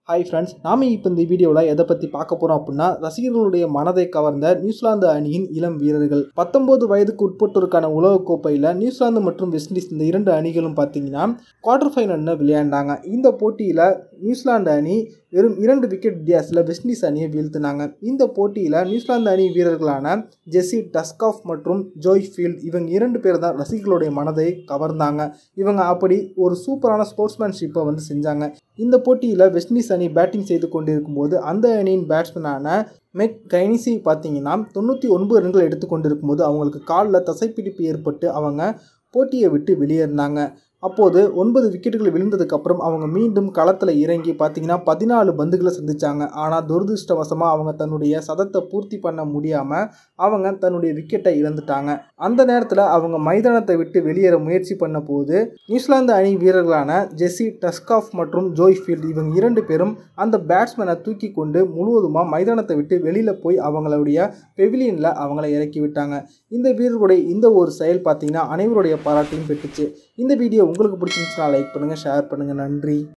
hi friends நாம இப்போ இந்த வீடியோவில் எதை பற்றி பார்க்க போகிறோம் அப்படின்னா ரசிகர்களுடைய மனதை கவர்ந்த நியூசிலாந்து அணியின் இளம் வீரர்கள் பத்தொன்பது வயதுக்கு உட்பட்டோருக்கான உலகக்கோப்பையில் நியூசிலாந்து மற்றும் வெஸ்ட் இண்டீஸ் இந்த இரண்டு அணிகளும் பார்த்தீங்கன்னா குவார்டர் ஃபைனலில் விளையாண்டாங்க இந்த போட்டியில் நியூசிலாந்து அணி வெறும் இரண்டு விக்கெட் வித்தியாசத்தில் வெஸ்ட் இண்டீஸ் அணியை வீழ்த்தினாங்க இந்த போட்டியில் நியூசிலாந்து அணி வீரர்களான ஜெஸ்ஸி டஸ்காஃப் மற்றும் ஜோய் ஃபீல்ட் இவங்க இரண்டு பேர் தான் ரசிகர்களுடைய மனதை கவர்ந்தாங்க இவங்க அப்படி ஒரு சூப்பரான ஸ்போர்ட்ஸ்மேன்ஷிப்பை வந்து செஞ்சாங்க இந்த போட்டியில் வெஸ்ட் இண்டீஸ் அணி பேட்டிங் செய்து கொண்டிருக்கும் போது அந்த அணியின் பேட்ஸ்மேனான மெக் கைனிசி பார்த்தீங்கன்னா தொண்ணூற்றி ஒன்பது ரன்கள் எடுத்துக்கொண்டிருக்கும் போது அவங்களுக்கு காலில் தசைப்பிடிப்பு ஏற்பட்டு அவங்க போட்டியை விட்டு வெளியேறினாங்க அப்போது ஒன்பது விக்கெட்டுகள் விழுந்ததுக்கப்புறம் அவங்க மீண்டும் களத்தில் இறங்கி பார்த்தீங்கன்னா பதினாலு பந்துகளை சந்திச்சாங்க ஆனால் துரதிருஷ்டவசமாக அவங்க தன்னுடைய சதத்தை பூர்த்தி பண்ண முடியாமல் அவங்க தன்னுடைய விக்கெட்டை இழந்துட்டாங்க அந்த நேரத்தில் அவங்க மைதானத்தை விட்டு வெளியேற முயற்சி பண்ண போது நியூசிலாந்து அணி வீரர்களான ஜெஸ்ஸி டஸ்காஃப் மற்றும் ஜோய் ஃபீல்ட் இவங்க இரண்டு பேரும் அந்த பேட்ஸ்மேனை தூக்கி கொண்டு முழுவதுமாக மைதானத்தை விட்டு வெளியில் போய் அவங்களுடைய பெவிலியனில் அவங்கள இறக்கி விட்டாங்க இந்த வீரர்களுடைய இந்த ஒரு செயல் பார்த்தீங்கன்னா அனைவருடைய பாராட்டையும் பெற்றுச்சு இந்த வீடியோ உங்களுக்கு பிடிச்சிருந்துச்சுன்னா லைக் பண்ணுங்கள் ஷேர் பண்ணுங்கள் நன்றி